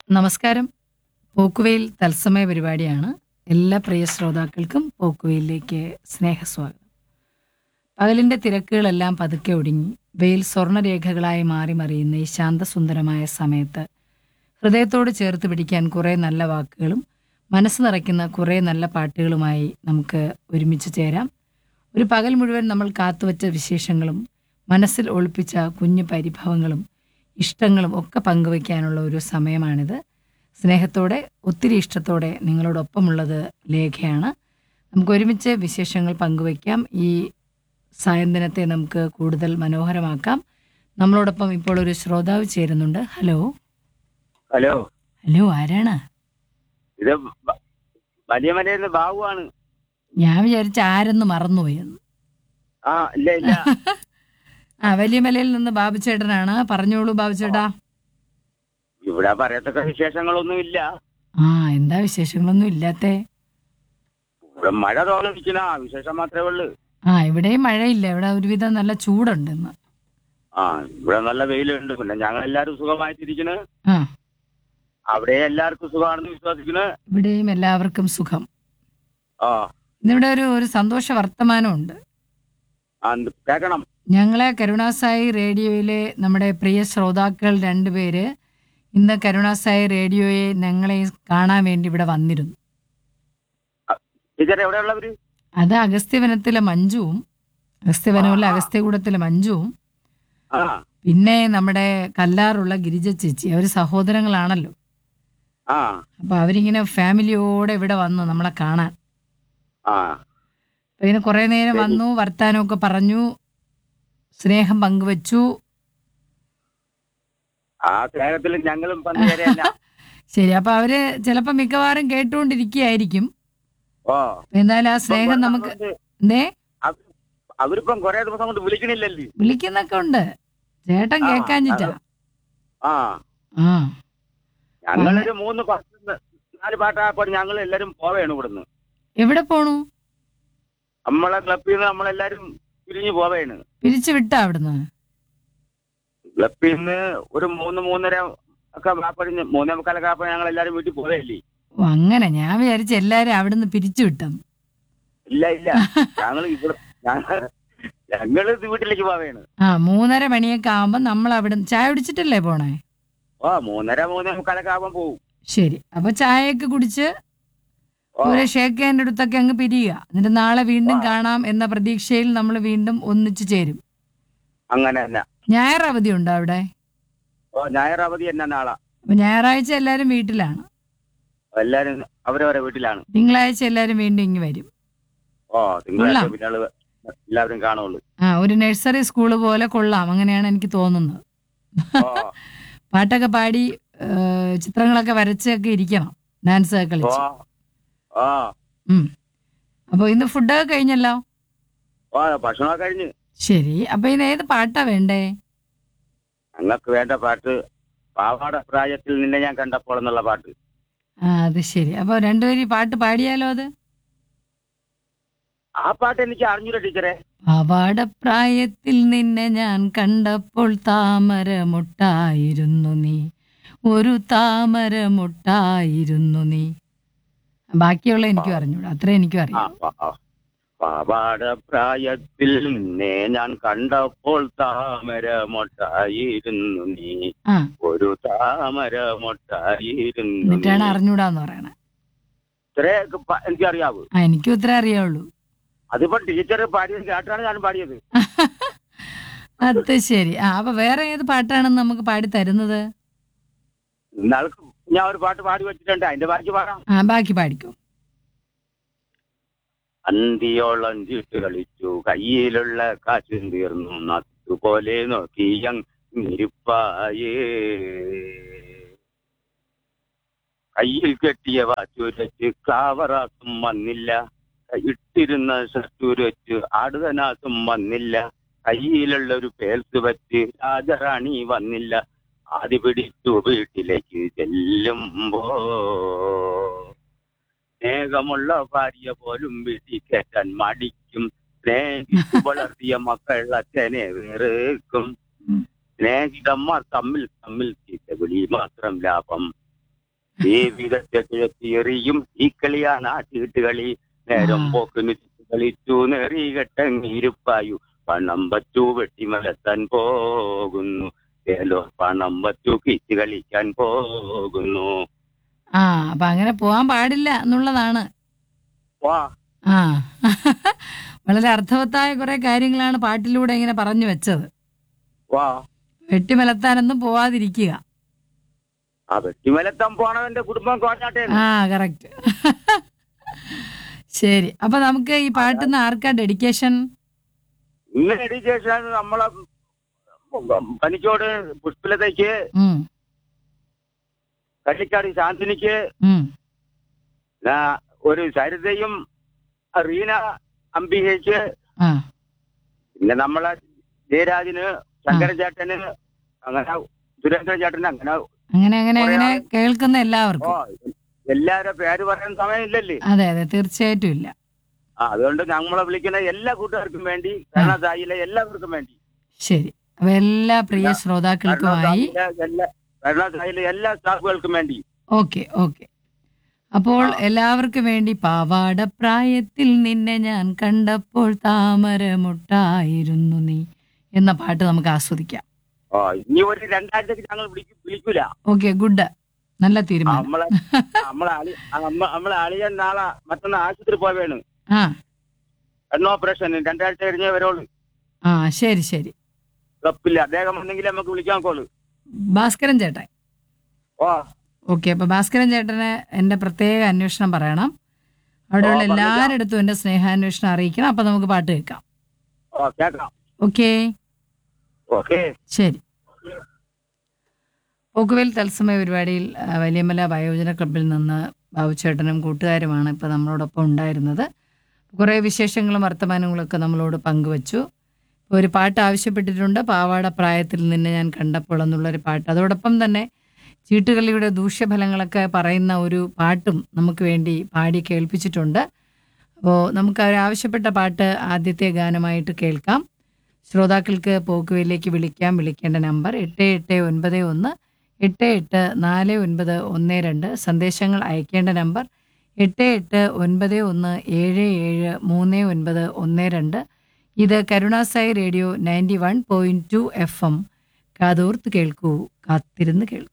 നമസ്കാരം പോക്കുവെയിൽ തത്സമയ പരിപാടിയാണ് എല്ലാ പ്രിയ ശ്രോതാക്കൾക്കും പോക്കുവെയിലേക്ക് സ്നേഹസ്വാഗതം പകലിൻ്റെ തിരക്കുകളെല്ലാം പതുക്കെ ഒടുങ്ങി വെയിൽ സ്വർണ്ണരേഖകളായി മാറി മറിയുന്ന ഈ ശാന്തസുന്ദരമായ സമയത്ത് ഹൃദയത്തോട് ചേർത്ത് പിടിക്കാൻ കുറേ നല്ല വാക്കുകളും മനസ്സ് നിറയ്ക്കുന്ന കുറേ നല്ല പാട്ടുകളുമായി നമുക്ക് ഒരുമിച്ച് ചേരാം ഒരു പകൽ മുഴുവൻ നമ്മൾ കാത്തുവച്ച വിശേഷങ്ങളും മനസ്സിൽ ഒളിപ്പിച്ച കുഞ്ഞു പരിഭവങ്ങളും ഇഷ്ടങ്ങളും ഒക്കെ പങ്കുവയ്ക്കാനുള്ള ഒരു സമയമാണിത് സ്നേഹത്തോടെ ഒത്തിരി ഇഷ്ടത്തോടെ നിങ്ങളോടൊപ്പമുള്ളത് ലേഖയാണ് നമുക്ക് ഒരുമിച്ച് വിശേഷങ്ങൾ പങ്കുവയ്ക്കാം ഈ സായന്തനത്തെ നമുക്ക് കൂടുതൽ മനോഹരമാക്കാം നമ്മളോടൊപ്പം ഇപ്പോൾ ഒരു ശ്രോതാവ് ചേരുന്നുണ്ട് ഹലോ ഹലോ ഹലോ ആരാണ് ഇത് ബ- വലിയ മലയിൽ ബാബുവാണ് ഞാൻ വിചാരിച്ച ആരെന്ന് മറന്നുപോയെന്ന് ആ ഇല്ല ഇല്ല ആ വലിയമലയിൽ നിന്ന് ബാബുചേട്ടനാണ് പറഞ്ഞോളൂ ബാബുചേട്ടാ ഇവിടെ പറയത്തക്ക വിശേഷങ്ങളൊന്നും ഇല്ല ആ എന്താ വിശേഷങ്ങളൊന്നും ഇല്ലാത്തേ ഇവിടെ മഴ തോന്നിരിക്കുന്ന വിശേഷം മാത്രമേ ഉള്ളൂ ആ ഇവിടെയും മഴയില്ല ഇവിടെ ഒരുവിധം നല്ല ചൂടുണ്ട് ഇന്ന് ആ ഇവിടെ നല്ല വെയിലുണ്ട് പിന്നെ ഞങ്ങൾ എല്ലാവരും സുഖമായിട്ടിരിക്കണ് ആ അവിടെ എല്ലാവർക്കും സുഖമാണെന്ന് വിശ്വസിക്കണ് ഇവിടെയും എല്ലാവർക്കും സുഖം ആ ഇന്നിവിടെ ഒരു ഒരു സന്തോഷ വർത്തമാനമുണ്ട് ആ, എന്ത് കേക്കണം ഞങ്ങളെ കരുണാസായി റേഡിയോയിലെ നമ്മുടെ പ്രിയ ശ്രോതാക്കൾ രണ്ടുപേര് ഇന്ന് കരുണാസായി റേഡിയോയെ ഞങ്ങളെ കാണാൻ വേണ്ടി ഇവിടെ വന്നിരുന്നു ടീച്ചർ എവിടെയുള്ളവര് അത് അഗസ്ത്യവനത്തിലെ മഞ്ജുവും അഗസ്ത്യവനമിലെ അഗസ്ത്യകൂടത്തിലെ മഞ്ജുവും ആ പിന്നെ നമ്മുടെ കല്ലാറുള്ള ഗിരിജ ചേച്ചി അവർ സഹോദരങ്ങളാണല്ലോ ആ അപ്പൊ അവരിങ്ങനെ ഫാമിലിയോടെ ഇവിടെ വന്നു നമ്മളെ കാണാൻ ആ അപ്പൊ ഇങ്ങനെ കുറെ നേരം വന്നു വർത്താനമൊക്കെ പറഞ്ഞു സ്നേഹം പങ്കുവച്ചു ആ സ്നേഹത്തിൽ ഞങ്ങളും പങ്കുചേരല്ല ശരി അപ്പൊ അവര് ചിലപ്പോ മിക്കവാറും കേട്ടുകൊണ്ടിരിക്കുകയായിരിക്കും ഓ അപ്പൊ എന്തായാലും ആ സ്നേഹം നമുക്ക് എന്തേ അവ- അവരിപ്പം കൊറേ ദിവസം കൊണ്ട് വിളിക്കണില്ലല്ലേ വിളിക്കുന്നൊക്കെ ഉണ്ട് ചേട്ടൻ ആ, കേക്കാഞ്ഞിട്ടാ ആ ആ ഞങ്ങളൊരു മൂന്ന് പത്ത് നാല് പാട്ടായപ്പോൾ ഞങ്ങൾ എല്ലാരും പോവേണ് ഇവിടുന്ന് എവിടെ പോണു നമ്മളെ ക്ലബിൽ നിന്ന് നമ്മളെല്ലാരും പിരിഞ്ഞു പോവേണ് പിരിച്ചു വിട്ടാ അവിടുന്ന് ക്ലബിൽ നിന്ന് ഒരു മൂന്ന് മൂന്നര ഒക്കെ വാപ്പഴിഞ്ഞ് മൂന്നേ മുക്കാലൊക്കെ ആയപ്പോൾ ഞങ്ങൾ എല്ലാരും വീട്ടിൽ പോവേല്ലേ ഓ അങ്ങനെ ഞാൻ വിചാരിച്ച എല്ലാരും അവിടുന്ന് പിരിച്ചു വിട്ടെന്ന് ഇല്ല ഇല്ല ഞങ്ങൾ ഇവിടെ ഞങ്ങൾ ഞങ്ങള് ഇത് വീട്ടിലേക്ക് പോവേണ് ആ മൂന്നര മണിയൊക്കെ ആവുമ്പോ നമ്മൾ അവിടെ ചായ കുടിച്ചിട്ടല്ലേ പോണേ ഓ മൂന്നര മൂന്നേ മുക്കാലൊക്കെ ആവുമ്പോൾ പോവും ശരി അപ്പൊ ചായയൊക്കെ കുടിച്ച് ഓ ഒരു ഷേക്ക് ഹാൻഡ് അടുത്തൊക്കെ അങ്ങ് പിരിയുക എന്നിട്ട് നാളെ വീണ്ടും ആ. കാണാം എന്ന പ്രതീക്ഷയിൽ നമ്മൾ വീണ്ടും ഒന്നിച്ചു ചേരും അങ്ങനെ തന്നെ ഞായർ അവധി ഉണ്ടോ അവിടെ ഓ ഞായർ അവധി തന്നെ നാളെ അപ്പൊ ഞായറാഴ്ച എല്ലാരും വീട്ടിലാണ് എല്ലാരും അവരവരെ വീട്ടിലാണ് തിങ്കളാഴ്ച എല്ലാരും വീണ്ടും ഇങ്ങ് വരും ഓ തിങ്കളാഴ്ച കൊള്ളാം. പിന്നെ ആള് എല്ലാവരും കാണുള്ളൂ ആ ഒരു നഴ്സറി സ്കൂള് പോലെ കൊള്ളാം അങ്ങനെയാണ് എനിക്ക് തോന്നുന്നത് ഓ പാട്ടൊക്കെ പാടി ഏ, ചിത്രങ്ങളൊക്കെ വരച്ചൊക്കെ ഇരിക്കണം ഡാൻസ് ഒക്കെ ഓ കളിച്ച് ഓ ഉം. അപ്പൊ ഇന്ന് ഫുഡൊക്കെ കഴിഞ്ഞല്ലോ ഓ ഭക്ഷണമൊക്കെ കഴിഞ്ഞ് ശരി അപ്പൊ ഇന്ന് ഏത് പാട്ടാ വേണ്ടേ ഞങ്ങൾക്ക് വേണ്ട പാട്ട് പാവാട പ്രായത്തിൽ നിന്നെ ഞാൻ കണ്ടപ്പോൾ എന്നുള്ള പാട്ട് ആ അത് ശരി അപ്പൊ രണ്ടുപേരും ഈ പാട്ട് പാടിയാലോ അത് ആ പാട്ട് എനിക്ക് അറിഞ്ഞൂല ടീച്ചറെ പ്രായത്തിൽ നിന്നെ ഞാൻ കണ്ടപ്പോൾ താമര മുട്ടായിരുന്നു നീ ഒരു താമര മുട്ടായിരുന്നു നീ ബാക്കിയുള്ള എനിക്കും അറിഞ്ഞൂടാ അത്രേ എനിക്കും ആ, അറിയാം ആ, ആ. പാവാട പ്രായത്തിൽ നിന്നെ ഞാൻ കണ്ടപ്പോൾ താമര മൊട്ടായിരുന്നു നീ ആ ഒരു താമര മൊട്ടായിരുന്നു എന്നിട്ടാണ് നീ. അറിഞ്ഞൂടാന്ന് പറയണേ ഇത്രയൊക്കെ പ- എനിക്കറിയാവൂ ആ എനിക്കും ഇത്ര അറിയാവുള്ളൂ അതിപ്പോ ടീച്ചർ പാടിയത് കേട്ടാണ് ഞാൻ പാടിയത് അത് ശരി ആ അപ്പൊ വേറെ ഏത് പാട്ടാണെന്ന് നമുക്ക് പാടി തരുന്നത് ഇന്നാൾക്ക് ഞാൻ ഒരു പാട്ട് പാടി വെച്ചിട്ടുണ്ട് അതിന്റെ ബാക്കി പാടാം ആ ബാക്കി പാടിക്കോ അന്തിയോളം ചീട്ട് കളിച്ചു കയ്യിലുള്ള കാശും തീർന്നു നത്തുപോലെ നോക്കി ഞിരിപ്പായേ കയ്യിൽ കെട്ടിയ വാച്ചുരച്ച് ക്ലാവറാസും വന്നില്ല ഇട്ടിരുന്ന ഷർട്ടുരച്ച് ആടുതനാസും വന്നില്ല കയ്യിലുള്ള ഒരു പേൽസ് വെച്ച് രാജറാണി വന്നില്ല ആദ്യ പിടിച്ചു വീട്ടിലേക്ക് ചെല്ലുമ്പോ സ്നേഹമുള്ള ഭാര്യ പോലും വീട്ടിൽ കയറ്റാൻ മടിക്കും സ്നേഹിച്ചു വളർത്തിയ മക്കൾ അച്ഛനെ വെറുക്കും ഉം. സ്നേഹിതന്മാർ തമ്മിൽ തമ്മിൽ ചീത്ത വിളി മാത്രം ലാഭം ജീവിതത്തെ കിഴത്തിയെറിയും ഈ കളിയാണ് ആ ചീട്ടുകളി നേരം ആ. പോക്കിന് ചുറ്റി കളിച്ചു നെറികെട്ടങ്ങിരുപ്പായു പണം വച്ചു വെട്ടിമലത്താൻ പോകുന്നു ഏലോ പണം വച്ചു കിച്ച് കളിക്കാൻ പോകുന്നു ആ അപ്പൊ അങ്ങനെ പോകാൻ പാടില്ല എന്നുള്ളതാണ് വാ ആ വളരെ അർത്ഥവത്തായ കുറെ കാര്യങ്ങളാണ് പാട്ടിലൂടെ ഇങ്ങനെ പറഞ്ഞു വെച്ചത് വാ വെട്ടിമലത്താനൊന്നും പോവാതിരിക്കുക ആ വെട്ടിമലത്താൻ പോണവന്റെ കുടുംബം കോഞ്ഞാട്ടെ ആ കറക്റ്റ് ശരി അപ്പൊ നമുക്ക് ഈ പാട്ടിന്ന് ആർക്കാ ഡെഡിക്കേഷൻ ഇന്ന് എഡ്യൂക്കേഷൻ നമ്മളെ പനിക്കോട് പുഷ്പലതയ്ക്ക് ഉം കള്ളിക്കാട് ശാന്തിനിക്ക് ഉം ആ, ഒരു സരിതയും റീന അംബികയ്ക്ക് ആ പിന്നെ നമ്മളെ ജയരാജിന് ശങ്കരൻ ചേട്ടന് അങ്ങനെ സുരേന്ദ്രൻ ചേട്ടന് അങ്ങനെ അങ്ങനെ അങ്ങനെ കുറേ അങ്ങനെ ആൾ- കേൾക്കുന്ന ഓ എല്ലാവർക്കും എല്ലാരും പേര് പറയാൻ സമയമില്ലല്ലേ അതെ അതെ തീർച്ചയായിട്ടും ഇല്ല ആ അതുകൊണ്ട് നമ്മളെ വിളിക്കുന്ന എല്ലാ കൂട്ടുകാർക്കും വേണ്ടി കരുണാസായിലെ എല്ലാവർക്കും വേണ്ടി ശരി അപ്പൊ എല്ലാ പ്രിയ ശ്രോതാക്കൾക്കുമായി കരുണാസായിലെ എല്ലാ കരുണാസായിലെ എല്ലാ സ്റ്റാഫുകൾക്കും വേണ്ടി ഓക്കെ ഓക്കെ അപ്പോൾ എല്ലാവർക്കും വേണ്ടി പാവാട പ്രായത്തിൽ നിന്നെ ഞാൻ കണ്ടപ്പോൾ താമരമുട്ടായിരുന്നു നീ എന്ന പാട്ട് നമുക്ക് ആസ്വദിക്കാം ഓ ഇനി ഒരു രണ്ടാഴ്ചക്ക് ഞങ്ങൾ വിളിക്കും വിളിക്കൂല ഓക്കെ ഗുഡ് നല്ല തീരുമാനം നമ്മളെ നമ്മളെ അളി നമ്മ- നമ്മളെ അളിയൻ നാളെ മറ്റന്നാ ആശുപത്രി പോവേണ് ആ കണ്ണു ഓപ്പറേഷൻ രണ്ടാഴ്ച കഴിഞ്ഞേ വരുള്ളൂ ആ ശരി ശരി ഉറപ്പില്ല അദ്ദേഹം ഉണ്ടെങ്കിൽ നമുക്ക് വിളിക്കാൻ കോള് ഭാസ്കരൻ ചേട്ടൻ ഓ ഓക്കെ അപ്പൊ ഭാസ്കരൻ ചേട്ടന് എന്റെ പ്രത്യേക അന്വേഷണം പറയണം അവിടെയുള്ള ഓ, പറഞ്ഞേക്കാം. എല്ലാവരുടെ എന്റെ സ്നേഹാന്വേഷണം അറിയിക്കണം അപ്പൊ നമുക്ക് പാട്ട് കേൾക്കാം ഓ കേക്കാം ഓക്കേ ഓക്കെ ശരി പോക്കുവേൽ തത്സമയ പരിപാടിയിൽ ആ, വലിയമല വയോജന ക്ലബിൽ നിന്ന് ബാബുച്ചേട്ടനും കൂട്ടുകാരുമാണ് ഇപ്പോൾ നമ്മളോടൊപ്പം ഉണ്ടായിരുന്നത് കുറേ വിശേഷങ്ങളും വർത്തമാനങ്ങളൊക്കെ നമ്മളോട് പങ്കുവച്ചു ഇപ്പോൾ ഒരു പാട്ട് ആവശ്യപ്പെട്ടിട്ടുണ്ട് പാവാട പ്രായത്തിൽ നിന്നെ ഞാൻ കണ്ടപ്പോൾ എന്നുള്ളൊരു പാട്ട് അതോടൊപ്പം തന്നെ ചീട്ടുകളിയുടെ ദൂഷ്യഫലങ്ങളൊക്കെ പറയുന്ന ഒരു പാട്ടും നമുക്ക് വേണ്ടി പാടി കേൾപ്പിച്ചിട്ടുണ്ട് അപ്പോൾ നമുക്ക് അവർ ആവശ്യപ്പെട്ട പാട്ട് ആദ്യത്തെ ഗാനമായിട്ട് കേൾക്കാം ശ്രോതാക്കൾക്ക് പോക്കുവയിലേക്ക് വിളിക്കാം വിളിക്കേണ്ട നമ്പർ എട്ട് എട്ട് ഒൻപത് ഒന്ന് എട്ട് എട്ട് നാല് ഒൻപത് ഒന്ന് രണ്ട് സന്ദേശങ്ങൾ അയക്കേണ്ട നമ്പർ എട്ട് എട്ട് ഒൻപത് ഒന്ന് ഏഴ് ഏഴ് മൂന്ന് ഒൻപത് ഒന്ന് രണ്ട് ഇത് Karunasai radio ninety one point two F M കാതോർത്ത് കേൾക്കൂ കാത്തിരുന്ന് കേൾക്കൂ